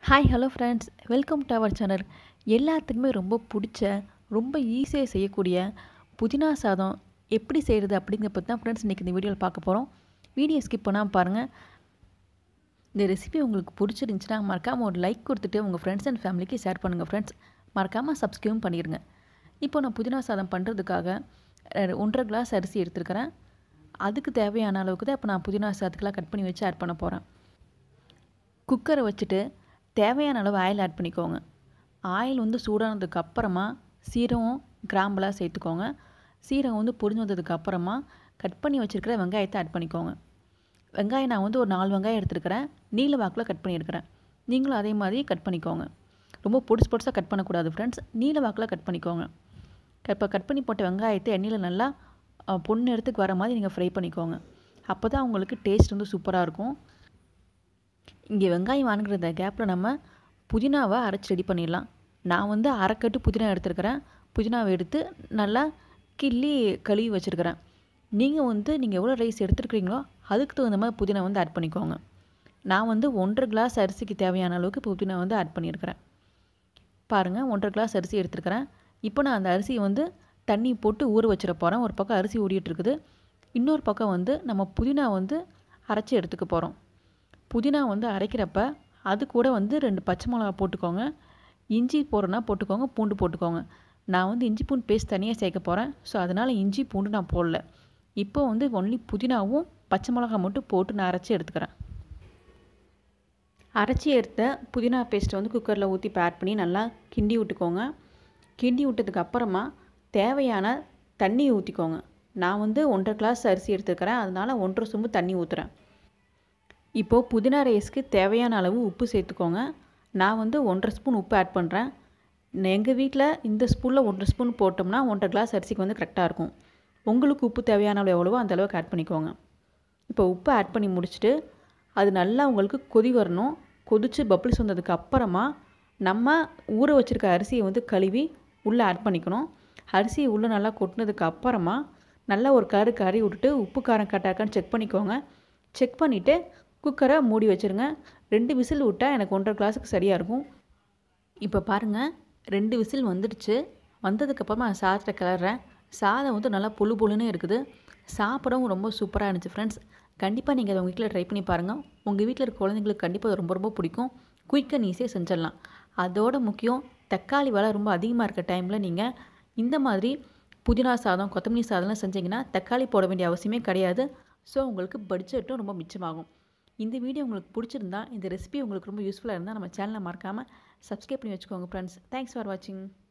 hi hello friends welcome to our channel எல்லாத்துக்குமே ரொம்ப பிடிச்ச ரொம்ப ஈஸியாக செய்யக்கூடிய புதினா சாதம் எப்படி செய்கிறது அப்படிங்கிற பற்றி தான் ஃப்ரெண்ட்ஸ் இன்றைக்கி இந்த வீடியோவில் பார்க்க போகிறோம் வீடியோ ஸ்கிப் பண்ணாமல் பாருங்கள் இந்த ரெசிபி உங்களுக்கு பிடிச்சிருந்துச்சுன்னா மறக்காமல் ஒரு லைக் கொடுத்துட்டு உங்கள் ஃப்ரெண்ட்ஸ் அண்ட் ஃபேமிலிக்கு ஷேர் பண்ணுங்கள் ஃப்ரெண்ட்ஸ் மறக்காமல் சப்ஸ்கிரைப் பண்ணிடுங்க இப்போ நான் புதினா சாதம் பண்ணுறதுக்காக அஹ், ஒன்றரை கிளாஸ் அரிசி எடுத்துருக்கிறேன் அதுக்கு தேவையான அளவுக்கு தான் இப்போ நான் புதினா சாதத்துக்கெலாம் கட் பண்ணி வச்சு ஆட் பண்ண போகிறேன் குக்கரை வச்சுட்டு தேவையான அளவு ஆயில் ஆட் பண்ணிக்கோங்க ஆயில் வந்து சூடானதுக்கு அப்புறமா சீரகம் கிராம்பெலாம் சேர்த்துக்கோங்க சீரகம் வந்து பொரிஞ்சு வந்ததுக்கு அப்புறமா கட் பண்ணி வச்சுருக்கிற வெங்காயத்தை ஆட் பண்ணிக்கோங்க வெங்காயம் நான் வந்து ஒரு நாலு வெங்காயம் எடுத்துருக்கிறேன் நீல வாக்கில் கட் பண்ணியிருக்கிறேன் நீங்களும் அதே மாதிரி கட் பண்ணிக்கோங்க ரொம்ப பொடிசு பொடிசாக கட் பண்ணக்கூடாது ஃப்ரெண்ட்ஸ் நீல வாக்கில் கட் பண்ணிக்கோங்க இப்போ கட் பண்ணி போட்ட வெங்காயத்தை எண்ணெயில் நல்லா அஹ், பொண்ணு இடத்துக்கு வர மாதிரி நீங்கள் ஃப்ரை பண்ணிக்கோங்க அப்போ தான் உங்களுக்கு டேஸ்ட் வந்து சூப்பராக இருக்கும் இங்கே வெங்காயம் வாங்குற கேப்பில் நம்ம புதினாவை அரைச்சி ரெடி பண்ணிடலாம் நான் வந்து அரைக்கட்டு புதினா எடுத்துருக்கிறேன் புதினாவை எடுத்து நல்லா கிள்ளி கழுவி வச்சுருக்கிறேன் நீங்கள் வந்து நீங்கள் எவ்வளோ ரைஸ் எடுத்துருக்கிறீங்களோ அதுக்கு தகுந்த மாதிரி புதினா வந்து ஆட் பண்ணிக்கோங்க நான் வந்து ஒன்றரை கிளாஸ் அரிசிக்கு தேவையான அளவுக்கு புதினா வந்து ஆட் பண்ணியிருக்கிறேன் பாருங்கள் ஒன்றரை கிளாஸ் அரிசி எடுத்துருக்கிறேன் இப்போ நான் அந்த அரிசியை வந்து தண்ணி போட்டு ஊற வச்சிட போகிறேன் ஒரு பக்கம் அரிசி ஊறிட்டு இருக்குது இன்னொரு பக்கம் வந்து நம்ம புதினா வந்து அரைச்சி எடுத்துக்க போகிறோம் புதினா வந்து அரைக்கிறப்ப அது கூட வந்து ரெண்டு பச்சை மிளகா போட்டுக்கோங்க இஞ்சி போடுறனா போட்டுக்கோங்க பூண்டு போட்டுக்கோங்க நான் வந்து இஞ்சி பூண்டு பேஸ்ட் தனியாக சேர்க்க போகிறேன் ஸோ அதனால் இஞ்சி பூண்டு நான் போடல இப்போ வந்து ஒன்லி புதினாவும் பச்சை மிளகா மட்டும் போட்டு நான் அரைச்சி எடுத்துக்கிறேன் அரைச்சி எடுத்த புதினா பேஸ்ட்டை வந்து குக்கரில் ஊற்றி ஆட் பண்ணி நல்லா கிண்டி விட்டுக்கோங்க கிண்டி விட்டதுக்கு அப்புறமா தேவையான தண்ணி ஊற்றிக்கோங்க நான் வந்து ஒன்றரை கிளாஸ் அரிசி எடுத்துக்கிறேன் அதனால் ஒன்றரை சொம்பு தண்ணி ஊற்றுறேன் இப்போது புதினா ரைஸ்க்கு தேவையான அளவு உப்பு சேர்த்துக்கோங்க நான் வந்து ஒன்றரை ஸ்பூன் உப்பு ஆட் பண்ணுறேன் எங்கள் வீட்டில் இந்த ஸ்பூனில் ஒன்றரை ஸ்பூன் போட்டோம்னா ஒன்றரை கிளாஸ் அரிசிக்கு வந்து கரெக்டாக இருக்கும் உங்களுக்கு உப்பு தேவையான அளவு எவ்வளவோ அந்த அளவுக்கு ஆட் பண்ணிக்கோங்க இப்போ உப்பு ஆட் பண்ணி முடிச்சுட்டு அது நல்லா உங்களுக்கு கொதி வரணும் கொதித்து பபிள்ஸ் வந்ததுக்கு அப்புறமா நம்ம ஊற வச்சுருக்க அரிசியை வந்து கழுவி உள்ளே ஆட் பண்ணிக்கணும் அரிசியை உள்ளே நல்லா கொட்டினதுக்கு அப்புறமா நல்லா ஒரு கரு கறி விட்டுட்டு உப்பு காரம் கட்டாக்கான்னு செக் பண்ணிக்கோங்க செக் பண்ணிவிட்டு குக்கரை மூடி வச்சுருங்க ரெண்டு விசில் விட்டால் எனக்கு ஒன்றரை கிளாஸுக்கு சரியாக இருக்கும் இப்போ பாருங்கள் ரெண்டு விசில் வந்துடுச்சு வந்ததுக்கப்புறமா நான் சாதத்தை கிளறேன் சாதம் வந்து நல்லா புழு புழுன்னு இருக்குது சாப்பிடவும் ரொம்ப சூப்பராக இருந்துச்சு ஃப்ரெண்ட்ஸ் கண்டிப்பாக நீங்கள் அதை உங்கள் வீட்டில் ட்ரை பண்ணி பாருங்கள் உங்கள் வீட்டில் இருக்க குழந்தைங்களுக்கு கண்டிப்பாக அது ரொம்ப ரொம்ப பிடிக்கும் குயிக் அண்ட் ஈஸியாக செஞ்சிடலாம் அதோட முக்கியம் தக்காளி விலை ரொம்ப அதிகமாக இருக்க டைமில் நீங்கள் இந்த மாதிரி புதினா சாதம் கொத்தமல்லி சாதம்லாம் செஞ்சீங்கன்னா தக்காளி போட வேண்டிய அவசியமே கிடையாது ஸோ உங்களுக்கு பட்ஜெட்டும் ரொம்ப மிச்சமாகும் இந்த வீடியோ உங்களுக்கு பிடிச்சிருந்தா இந்த ரெசிபி உங்களுக்கு ரொம்ப யூஸ்ஃபுல்லாக இருந்தால் நம்ம சேனலை மறக்காமல் சப்ஸ்கிரைப் பண்ணி வச்சுக்கோங்க ஃப்ரெண்ட்ஸ் தேங்க்ஸ் ஃபார் வாட்சிங்